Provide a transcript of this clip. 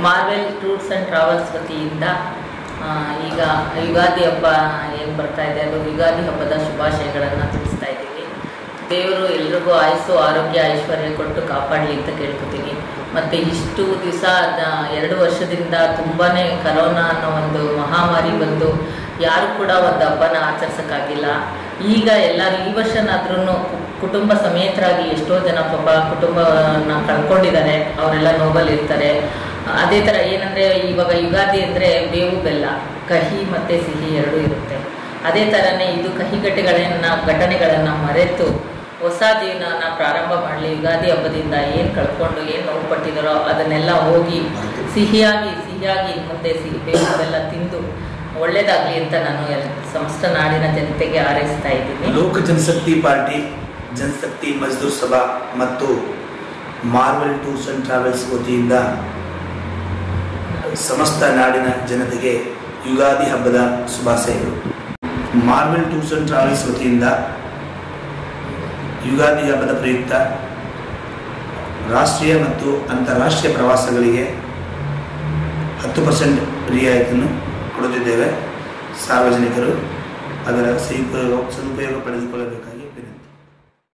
Marvel tours and travels ವತಿಯಿಂದ ಆ, ಈಗ ಯುಗಾದಿ ಹಬ್ಬ ಏನು ಬರ್ತಾ ಇದೆ ಅದು ಯುಗಾದಿ ಹಬ್ಬದ ಶುಭಾಶಯಗಳನ್ನು ತಿಳಿಸ್ತಾ ಇದ್ದೀವಿ ದೇವರು ಎಲ್ರಿಗೂ ಆಯುಸ್ಸು ಆರೋಗ್ಯ ಐಶ್ವರ್ಯ ಕೊಟ್ಟು ಕಾಪಾಡಲಿ ಅಂತ ಕೇಳ್ಕೊತೀನಿ ಮತ್ತು ಇಷ್ಟು ದಿವಸ ಎರಡು ವರ್ಷದಿಂದ ತುಂಬಾ ಕರೋನಾ ಅನ್ನೋ ಒಂದು ಮಹಾಮಾರಿ ಬಂದು ಯಾರು ಕೂಡ ಒಂದು ಹಬ್ಬನ ಆಚರಿಸೋಕ್ಕಾಗಿಲ್ಲ ಈಗ ಎಲ್ಲರೂ ಈ ವರ್ಷನಾದ್ರೂ ಕುಟುಂಬ ಸಮೇತರಾಗಿ ಎಷ್ಟೋ ಜನ ಪಾಪ ಕುಟುಂಬನ ಕಳ್ಕೊಂಡಿದ್ದಾರೆ ಅವರೆಲ್ಲ ನೋಬಲ್ ಇರ್ತಾರೆ ಅದೇ ಥರ ಏನಂದರೆ ಇವಾಗ ಯುಗಾದಿ ಅಂದರೆ ಬೇವು ಬೆಲ್ಲ ಕಹಿ ಮತ್ತು ಸಿಹಿ ಎರಡೂ ಇರುತ್ತೆ ಅದೇ ಥರನೇ ಇದು ಕಹಿ ಘಟನೆಗಳನ್ನು ಘಟನೆಗಳನ್ನು ಮರೆತು ಹೊಸ ಜೀವನನ ಪ್ರಾರಂಭ ಮಾಡಲಿ ಯುಗಾದಿ ಹಬ್ಬದಿಂದ ಏನು ಕಳ್ಕೊಂಡು ಏನು ನೋವು ಪಟ್ಟಿದಾರೋ ಅದನ್ನೆಲ್ಲ ಹೋಗಿ ಸಿಹಿಯಾಗಿ ಸಿಹಿಯಾಗಿ ಇನ್ನು ಮುಂದೆ ಸಿಹಿ ಬೇವು ಬೆಲ್ಲ ತಿಂದು ಒಳ್ಳೇದಾಗಲಿ ಅಂತ ನಾನು ಎಲ್ ಸಮಸ್ತ ನಾಡಿನ ಜನತೆಗೆ ಹಾರೈಸ್ತಾ ಇದ್ದೀನಿ ಲೋಕ ಜನಶಕ್ತಿ ಪಾರ್ಟಿ ಜನಶಕ್ತಿ ಮಜ್ದೂರ್ ಸಭಾ ಮತ್ತು ಮಾರ್ವೆಲ್ ಟೂರ್ಸ್ ಅಂಡ್ ಟ್ರಾವೆಲ್ಸ್ ವತಿಯಿಂದ ಸಮಸ್ತ ನಾಡಿನ ಜನತೆಗೆ ಯುಗಾದಿ ಹಬ್ಬದ ಶುಭಾಶಯಗಳು ಮಾರ್ವೆಲ್ ಟೂರ್ಸ್ ಅಂಡ್ ಟ್ರಾವೆಲ್ಸ್ ವತಿಯಿಂದ ಯುಗಾದಿ ಹಬ್ಬದ ಪ್ರಯುಕ್ತ ರಾಷ್ಟ್ರೀಯ ಮತ್ತು ಅಂತಾರಾಷ್ಟ್ರೀಯ ಪ್ರವಾಸಗಳಿಗೆ ಹತ್ತು ಪರ್ಸೆಂಟ್ ರಿಯಾಯಿತಿಯನ್ನು ಕೊಡುತ್ತಿದ್ದೇವೆ ಸಾರ್ವಜನಿಕರು ಅದರ ಸದುಪಯೋಗ ಸದುಪಯೋಗ ಪಡೆದುಕೊಳ್ಳಬೇಕಾಗಿದೆ